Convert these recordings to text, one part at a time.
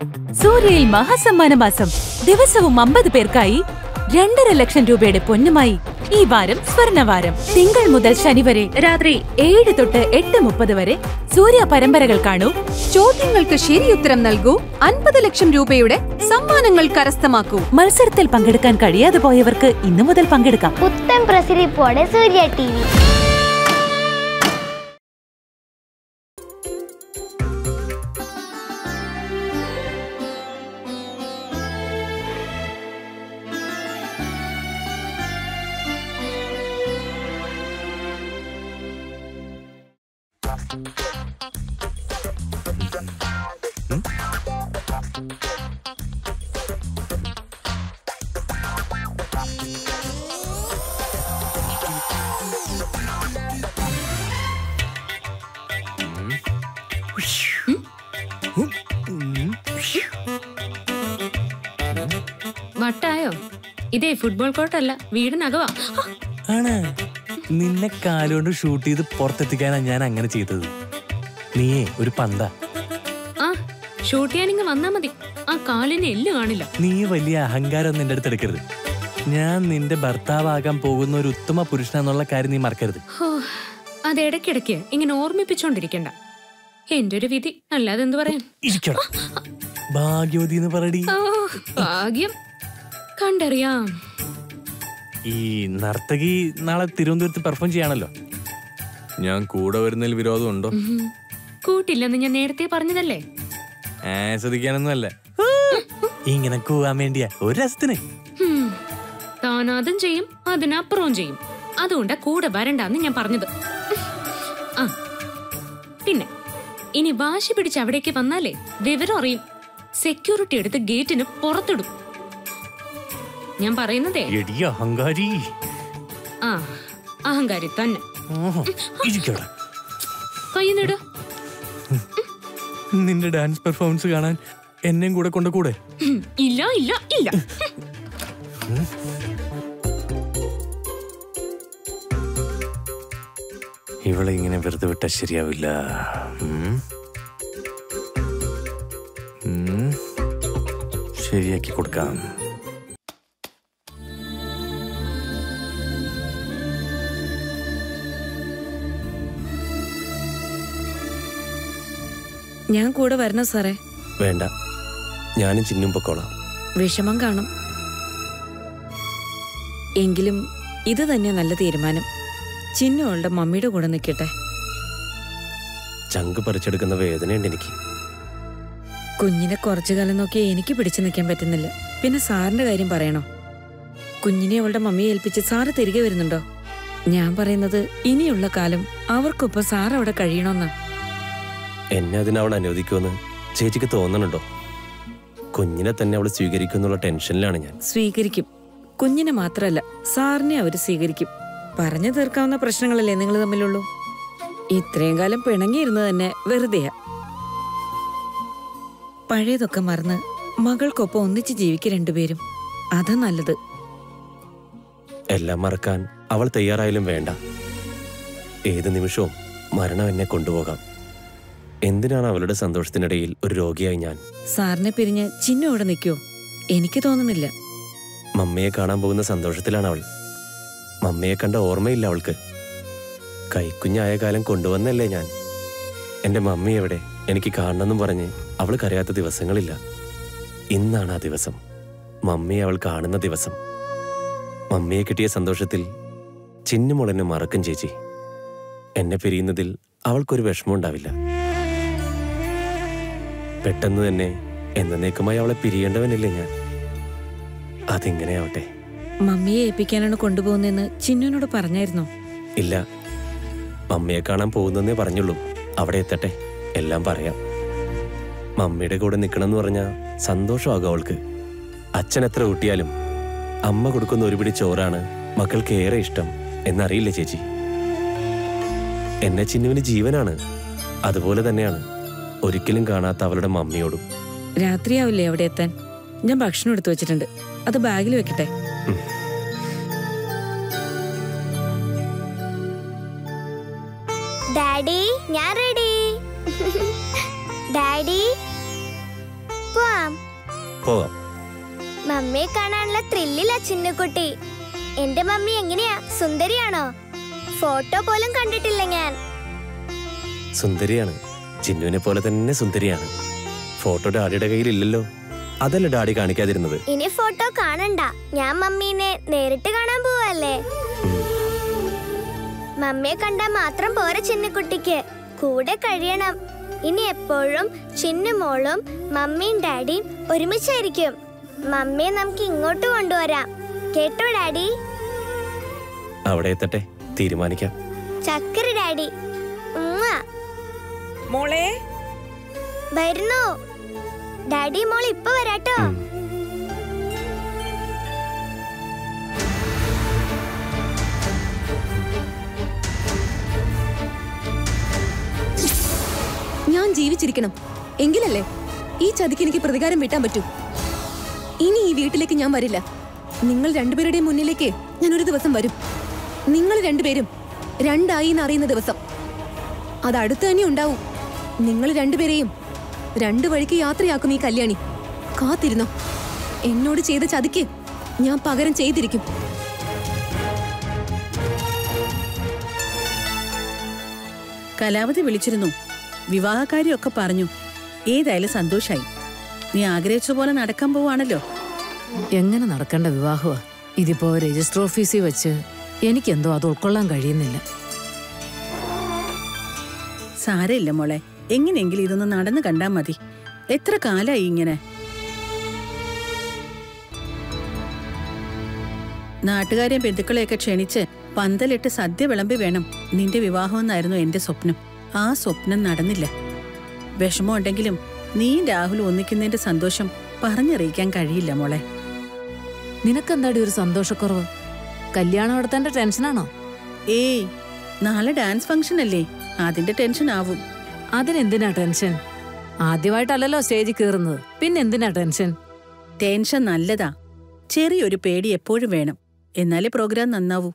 സൂര്യയിൽ മഹാസമ്മാന മാസം ദിവസവും അമ്പത് പേർക്കായി രണ്ടര ലക്ഷം രൂപയുടെ പൊന്നുമായി ഈ വാരം സ്വർണവാരം തിങ്കൾ മുതൽ ശനി വരെ രാത്രി ഏഴ് തൊട്ട് എട്ട് മുപ്പത് വരെ സൂര്യ പരമ്പരകൾ കാണൂ ചോദ്യങ്ങൾക്ക് ശരിയുത്തരം നൽകൂ അൻപത് ലക്ഷം രൂപയുടെ സമ്മാനങ്ങൾ കരസ്ഥമാക്കൂ മത്സരത്തിൽ പങ്കെടുക്കാൻ കഴിയാതെ പോയവർക്ക് ഇന്നു മുതൽ പങ്കെടുക്കാം പുത്തൻ പ്രസരിപ്പോടെ സൂര്യ ടി വി വട്ടായോ ഇതേ ഫുട്ബോൾ കോർട്ടല്ല വീടിനകവാ ആണ് നിന്നെ കാലുകൊണ്ട് ഷൂട്ട് ചെയ്ത് പുറത്തെത്തിക്കാനാ ഞാൻ അങ്ങനെ ചെയ്തത് നീയേ ഒരു പന്ത ആ ഷൂട്ട് ചെയ്യാനിങ്ങ് വന്നാ മതി ആ കാലിന് എല്ല് കാണില്ല നീ വലിയ അഹങ്കാരം നിന്റെ അടുത്ത് എടുക്കരുത് ഞാൻ നിന്റെ ഭർത്താവാകാൻ പോകുന്ന ഒരു ഉത്തമ പുരുഷനാന്നുള്ള കാര്യം നീ മറക്കരുത് ഹോ അത് ഇടയ്ക്കിടയ്ക്ക് ഇങ്ങനെ ഓർമ്മിപ്പിച്ചോണ്ടിരിക്കണ്ട എന്റെ ഒരു വിധി അല്ലാതെ എന്തു പറയാൻ ഇരിക്കണം ഭാഗ്യവതി എന്ന് പറയടി ഓ ഭാഗ്യം കണ്ടറിയാം ഈ നർത്തകി നാളെ തിരുവനന്തപുരത്ത് പെർഫോം ചെയ്യാണല്ലോ ഞാൻ കൂടെ വരുന്നതിൽ വിരോധം ഉണ്ടോ ഉം. കൂട്ടില്ലെന്ന് ഞാൻ നേരത്തെ പറഞ്ഞതല്ലേ ആസ്വദിക്കാനൊന്നും അല്ല ഇങ്ങനെ കൂവാൻ വേണ്ടിയാ ഒരു രസത്തിന് ഹും. താൻ അതും ചെയ്യും അതിനപ്പുറവും ചെയ്യും അതുകൊണ്ടാ കൂടെ വരണ്ടാന്ന് ഞാൻ പറഞ്ഞത് ആ പിന്നെ ഇനി വാശി പിടിച്ച് അവിടേക്ക് വന്നാലേ വിവരം അറിയും സെക്യൂരിറ്റി എടുത്ത് ഗേറ്റിന് പുറത്തിടും ഞാൻ പറയുന്നതേ എടി അഹങ്കാരി ആ അഹങ്കാരി തന്നെ ഇരിക്കടാ കയ്യുന്നിട് നിന്റെ ഡാൻസ് പെർഫോമൻസ് കാണാൻ എന്നെയും കൂടെ കൊണ്ട് കൂടെ ഇല്ല ഇല്ല ഇല്ല ഇവളെ ഇങ്ങനെ വെറുതെ വിട്ടാൽ ശരിയാവില്ല ഉം. ഉം. ശരിയാക്കി കൊടുക്കാം ഞാൻ കൂടെ വരണോ സാറേ വേണ്ട ഞാനും ചിന്നും പൊക്കോളാം വിഷമം കാണും എങ്കിലും ഇത് തന്നെ നല്ല തീരുമാനം ചിന്നു അവളുടെ മമ്മിയുടെ കൂടെ നിൽക്കട്ടെ ചങ്ക് പറിച്ചെടുക്കുന്ന വേദനയുണ്ട് എനിക്ക് കുഞ്ഞിനെ കുറച്ചു കാലം നോക്കി എനിക്ക് പിടിച്ചു നിൽക്കാൻ പറ്റുന്നില്ല പിന്നെ സാറിന്റെ കാര്യം പറയണോ കുഞ്ഞിനെ അവളുടെ മമ്മിയെ ഏൽപ്പിച്ച് സാറ് തിരികെ വരുന്നുണ്ടോ ഞാൻ പറയുന്നത് ഇനിയുള്ള കാലം അവർക്കൊപ്പം സാർ അവിടെ കഴിയണമെന്നാ എന്നെ അതിന് അവൾ അനുവദിക്കുമെന്ന് ചേച്ചിക്ക് തോന്നണുണ്ടോ കുഞ്ഞിനെ തന്നെ അവൾ സ്വീകരിക്കുന്നുള്ള ടെൻഷനിലാണ് ഞാൻ സ്വീകരിക്കും കുഞ്ഞിനെ മാത്രമല്ല സാറിനെ അവര് സ്വീകരിക്കും പറഞ്ഞു തീർക്കാവുന്ന പ്രശ്നങ്ങളല്ലേ നിങ്ങൾ തമ്മിലുള്ളൂ ഇത്രയും കാലം പിണങ്ങിയിരുന്നത് തന്നെ വെറുതെയാ പഴയതൊക്കെ മറന്ന് മകൾക്കൊപ്പം ഒന്നിച്ച് ജീവിക്കുക രണ്ടുപേരും അതാ നല്ലത് എല്ലാം മറക്കാൻ അവൾ തയ്യാറായാലും വേണ്ട ഏത് നിമിഷവും മരണം എന്നെ കൊണ്ടുപോകാം എന്തിനാണ് അവളുടെ സന്തോഷത്തിനിടയിൽ ഒരു രോഗിയായി ഞാൻ സാറിനെ പിരിഞ്ഞ് ചിന്നു അവിടെ നിൽക്കുവോ എനിക്ക് തോന്നുന്നില്ല മമ്മയെ കാണാൻ പോകുന്ന സന്തോഷത്തിലാണ് അവൾ മമ്മയെ കണ്ട ഓർമ്മയില്ല അവൾക്ക് കൈക്കുഞ്ഞായ കാലം കൊണ്ടുവന്നല്ലേ ഞാൻ എൻ്റെ മമ്മി എവിടെ എനിക്ക് കാണണമെന്നും പറഞ്ഞ് അവൾ കരയാത്ത ദിവസങ്ങളില്ല ഇന്നാണ് ആ ദിവസം മമ്മിയെ അവൾ കാണുന്ന ദിവസം മമ്മിയെ കിട്ടിയ സന്തോഷത്തിൽ ചിന്നുമുളനെ മറക്കും ചേച്ചി എന്നെ പിരിയുന്നതിൽ അവൾക്കൊരു വിഷമമുണ്ടാവില്ല പെട്ടെന്ന് തന്നെ എന്നേക്കുമായി അവളെ പിരിയേണ്ടവനില്ലേ ഞാൻ അതിങ്ങനെയാവട്ടെ മമ്മിയെ ഏൽപ്പിക്കാനാണ് കൊണ്ടുപോകുന്നതെന്ന് ചിന്നുവിനോട് പറഞ്ഞായിരുന്നോ ഇല്ല മമ്മിയെ കാണാൻ പോകുന്നെന്നേ പറഞ്ഞുള്ളൂ അവിടെ എത്തട്ടെ എല്ലാം പറയാം മമ്മിയുടെ കൂടെ നിൽക്കണമെന്ന് പറഞ്ഞാൽ സന്തോഷമാകും അവൾക്ക് അച്ഛൻ എത്ര ഊട്ടിയാലും അമ്മ കൊടുക്കുന്ന ഒരു പിടി ചോറാണ് മക്കൾക്ക് ഏറെ ഇഷ്ടം എന്നറിയില്ല ചേച്ചി എന്നെ ചിന്നുവിന് ജീവനാണ് അതുപോലെ തന്നെയാണ് ഒരിക്കലും കാണാത്ത അവളുടെ മമ്മിയോടും രാത്രിയാവില്ലേ അവിടെ എത്താൻ ഞാൻ ഭക്ഷണം എടുത്തു വെച്ചിട്ടുണ്ട് അത് ബാഗിൽ വെക്കട്ടെ ഡാഡി ഞാൻ റെഡി ഡാഡി പോവാം പോകാം മമ്മിയെ കാണാനുള്ള ത്രില്ലില്ല ചിന്നുകുട്ടി എന്റെ മമ്മി എങ്ങനെയാ സുന്ദരിയാണോ ഫോട്ടോ പോലും കണ്ടിട്ടില്ല ഞാൻ സുന്ദരിയാണ് ചിന്നുവിനെ പോലെ തന്നെ സുന്ദരിയാണ് ഫോട്ടോ ഡാഡിയുടെ കയ്യിലില്ലല്ലോ അതല്ല ഡാഡി കാണിക്കാതിരുന്നത് ഇനി ഫോട്ടോ കാണണ്ട ഞാൻ മമ്മീനെ നേരിട്ട് കാണാൻ പോവല്ലേ മമ്മിയെ കണ്ടാൽ മാത്രം പോരെ ചിന്നുകുട്ടിക്ക് കൂടെ കഴിയണം ഇനി എപ്പോഴും ചിന്നുമോളും മമ്മിയും ഡാഡിയും ഒരുമിച്ചായിരിക്കും മമ്മിയെ നമുക്ക് ഇങ്ങോട്ട് കൊണ്ടുവരാം കേട്ടോ ഡാഡി അവിടെ എത്തട്ടെ തീരുമാനിക്കാം ചക്കര ഡാഡി ഉമ്മ മോളെ വരുന്നു ഡാഡി മോൾ ഇപ്പൊ വരാട്ടോ ഉം. ഞാൻ ജീവിച്ചിരിക്കണം എങ്കിലല്ലേ ഈ ചതിക്ക് എനിക്ക് പ്രതികാരം വീട്ടാൻ പറ്റൂ ഇനി ഈ വീട്ടിലേക്ക് ഞാൻ വരില്ല നിങ്ങൾ രണ്ടുപേരുടെയും മുന്നിലേക്ക് ഞാൻ ഒരു ദിവസം വരും നിങ്ങൾ രണ്ടുപേരും രണ്ടായി എന്നറിയുന്ന ദിവസം അത് അടുത്ത് തന്നെ ഉണ്ടാവും നിങ്ങൾ രണ്ടുപേരെയും രണ്ടു വഴിക്ക് യാത്രയാക്കും ഈ കല്യാണി കാത്തിരുന്നോ എന്നോട് ചെയ്ത ചതിക്ക് ഞാൻ പകരം ചെയ്തിരിക്കും കലാവതി വിളിച്ചിരുന്നു വിവാഹക്കാരിയൊക്കെ പറഞ്ഞു ഏതായാലും സന്തോഷായി നീ ആഗ്രഹിച്ച പോലെ നടക്കാൻ പോവാണല്ലോ എങ്ങനെ നടക്കേണ്ട വിവാഹമാ ഇതിപ്പോ രജിസ്റ്റർ ഓഫീസിൽ വെച്ച് എനിക്കെന്തോ അത് ഉൾക്കൊള്ളാൻ കഴിയുന്നില്ല സാരമില്ല മോളെ എങ്ങനെയെങ്കിലും ഇതൊന്ന് നടന്നു കണ്ടാ മതി എത്ര കാലായി ഇങ്ങനെ നാട്ടുകാരെയും ബന്ധുക്കളെയൊക്കെ ക്ഷണിച്ച് പന്തലിട്ട് സദ്യ വിളമ്പി വേണം നിന്റെ വിവാഹമെന്നായിരുന്നു എന്റെ സ്വപ്നം ആ സ്വപ്നം നടന്നില്ല വിഷമമുണ്ടെങ്കിലും നീ രാഹുൽ ഒന്നിക്കുന്നതിന്റെ സന്തോഷം പറഞ്ഞറിയിക്കാൻ കഴിയില്ല മോളെ നിനക്കെന്താടി ഒരു സന്തോഷക്കുറവ് കല്യാണം നടത്തേണ്ട ടെൻഷനാണോ ഏയ് നാളെ ഡാൻസ് ഫംഗ്ഷൻ അല്ലേ അതിന്റെ ടെൻഷൻ ആവും അതിനെന്തിനാ ടെൻഷൻ ആദ്യമായിട്ടല്ലല്ലോ സ്റ്റേജിൽ കയറുന്നത് പിന്നെന്തിനാ ടെൻഷൻ ടെൻഷൻ നല്ലതാ ചെറിയൊരു പേടി എപ്പോഴും വേണം എന്നാലേ പ്രോഗ്രാം നന്നാവൂ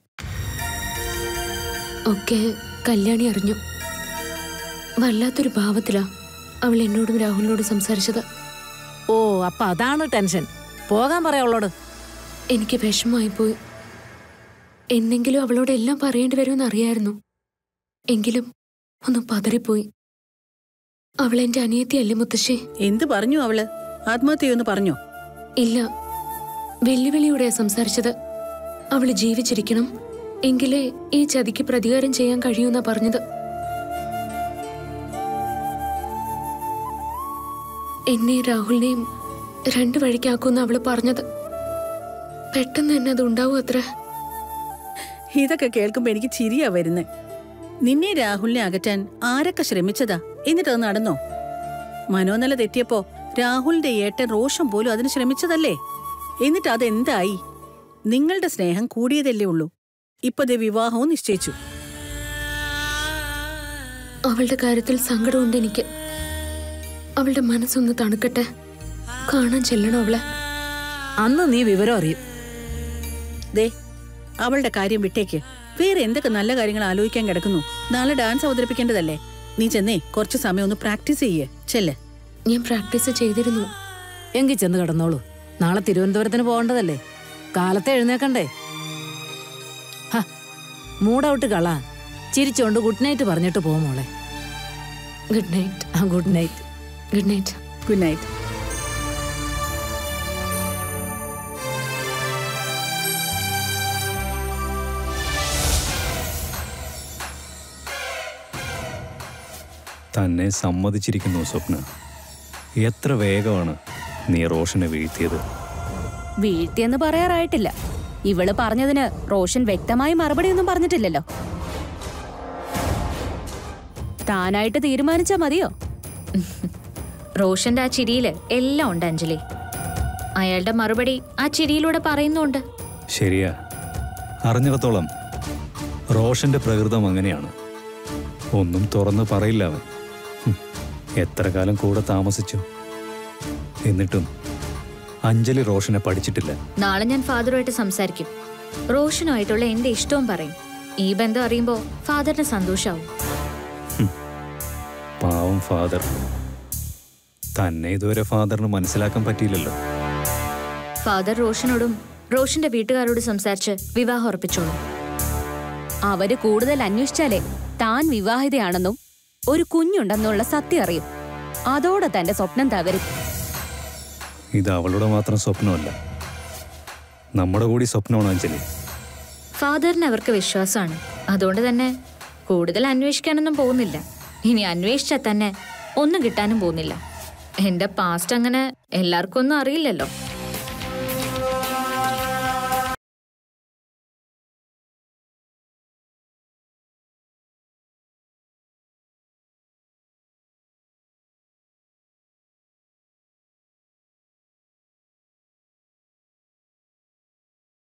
ഒക്കെ കല്യാണി അറിഞ്ഞു വല്ലാത്തൊരു ഭാവത്തിലാ അവൾ എന്നോടും രാഹുലിനോടും സംസാരിച്ചത് ഓ അപ്പൊ അതാണ് ടെൻഷൻ പോകാൻ പറയാവളോട് എനിക്ക് വിഷമമായി പോയി എന്നെങ്കിലും അവളോട് എല്ലാം പറയേണ്ടി വരുമെന്ന് അറിയായിരുന്നു എങ്കിലും ഒന്ന് പതറിപ്പോയി അവൾ എന്റെ അനിയത്തിയല്ലേ മുത്തശ്ശി എന്ത് പറഞ്ഞു അവള് ആത്മഹത്യയൊന്ന് പറഞ്ഞോ ഇല്ല വെല്ലുവിളിയോടെയാ സംസാരിച്ചത് അവള് ജീവിച്ചിരിക്കണം എങ്കിലേ ഈ ചതിക്ക് പ്രതികാരം ചെയ്യാൻ കഴിയൂന്നാ പറഞ്ഞത് എന്നെയും രാഹുലിനെയും രണ്ടു വഴിക്കാക്കുമെന്ന് അവള് പറഞ്ഞത് പെട്ടെന്ന് തന്നെ അത് ഉണ്ടാവും അത്ര ഇതൊക്കെ കേൾക്കുമ്പോ എനിക്ക് ചിരിയാ വരുന്നേ നിന്നെ രാഹുലിനെ അകറ്റാൻ ആരൊക്കെ ശ്രമിച്ചതാ എന്നിട്ടത് നടന്നോ മനോനില തെറ്റിയപ്പോ രാഹുലിന്റെ ഏട്ടൻ റോഷൻ പോലും അതിന് ശ്രമിച്ചതല്ലേ എന്നിട്ട് അതെന്തായി നിങ്ങളുടെ സ്നേഹം കൂടിയതല്ലേ ഉള്ളൂ ഇപ്പൊ ദേ വിവാഹവും നിശ്ചയിച്ചു അവളുടെ കാര്യത്തിൽ സങ്കടമുണ്ട് എനിക്ക് അവളുടെ മനസ്സൊന്ന് തണുക്കട്ടെ കാണാൻ ചെല്ലണം അവളെ അന്ന് നീ വിവരം അറിയും ദേ അവളുടെ കാര്യം വിട്ടേക്ക് വേറെ എന്തൊക്കെ നല്ല കാര്യങ്ങൾ ആലോചിക്കാൻ കിടക്കുന്നു നാളെ ഡാൻസ് അവതരിപ്പിക്കേണ്ടതല്ലേ നീ ചെന്നേ കുറച്ച് സമയം ഒന്ന് പ്രാക്ടീസ് ചെയ്യേ ചെല്ലേ ഞാൻ പ്രാക്ടീസ് ചെയ്തിരുന്നു എങ്കിൽ ചെന്ന് കിടന്നോളൂ നാളെ തിരുവനന്തപുരത്തിന് പോകേണ്ടതല്ലേ കാലത്തെ എഴുന്നേക്കണ്ടേ ഹ, മൂടൗട്ട് കളാ ചിരിച്ചോണ്ട് ഗുഡ് നൈറ്റ് പറഞ്ഞിട്ട് പോ മോളെ ഗുഡ് നൈറ്റ് ആ good night good night good night തന്നെ സമ്മതിച്ചിരിക്കുന്നു സ്വപ്ന എത്ര വേഗമാണ് നീ റോഷനെ വീഴ്ത്തിയത് വീഴ്ത്തിയെന്ന് പറയാറായിട്ടില്ല ഇവള് പറഞ്ഞതിന് റോഷൻ വ്യക്തമായി മറുപടിയൊന്നും പറഞ്ഞിട്ടില്ലല്ലോ താനായിട്ട് തീരുമാനിച്ചാ മതിയോ റോഷന്റെ ആ ചിരിയില് എല്ലാം ഉണ്ട് അഞ്ജലി അയാളുടെ മറുപടി ആ ചിരിയിലൂടെ പറയുന്നുണ്ട് ശരിയാ അറിഞ്ഞിടത്തോളം റോഷന്റെ പ്രകൃതം അങ്ങനെയാണ് ഒന്നും തുറന്നു പറയില്ല അവൻ ഹും, എത്ര കാലം കൂടെ താമസിച്ചു എന്നിട്ടും അഞ്ജലി റോഷനെ പഠിച്ചിട്ടില്ല നാളെ ഞാൻ ഫാദറുമായിട്ട് സംസാരിക്കും റോഷനുമായിട്ടുള്ള എന്റെ ഇഷ്ടവും പറയും ഈ ബന്ധം അറിയുമ്പോ ഫാദറിന് സന്തോഷാവും പാവം ഫാദർ തന്നെ ഇതുവരെ ഫാദറിന് മനസ്സിലാക്കാൻ പറ്റിയില്ലല്ലോ ഫാദർ റോഷനോടും റോഷന്റെ വീട്ടുകാരോട് സംസാരിച്ച് വിവാഹം ഉറപ്പിച്ചോളൂ അവര് കൂടുതൽ അന്വേഷിച്ചാലേ താൻ വിവാഹിതയാണെന്നും ഒരു കുഞ്ഞുണ്ടെന്നുള്ള സത്യം അറിയും അതോടെ തന്റെ സ്വപ്നം തകരും ഇത് അവളുടെ മാത്രം സ്വപ്നമല്ല നമ്മുടെ കൂടി സ്വപ്നമാണ് അഞ്ജലി ഫാദറിന് അവർക്ക് വിശ്വാസമാണ് അതുകൊണ്ട് തന്നെ കൂടുതൽ അന്വേഷിക്കാനൊന്നും പോകുന്നില്ല ഇനി അന്വേഷിച്ചാൽ തന്നെ ഒന്നും കിട്ടാനും പോകുന്നില്ല എന്റെ പാസ്റ്റ് അങ്ങനെ എല്ലാവർക്കും ഒന്നും അറിയില്ലല്ലോ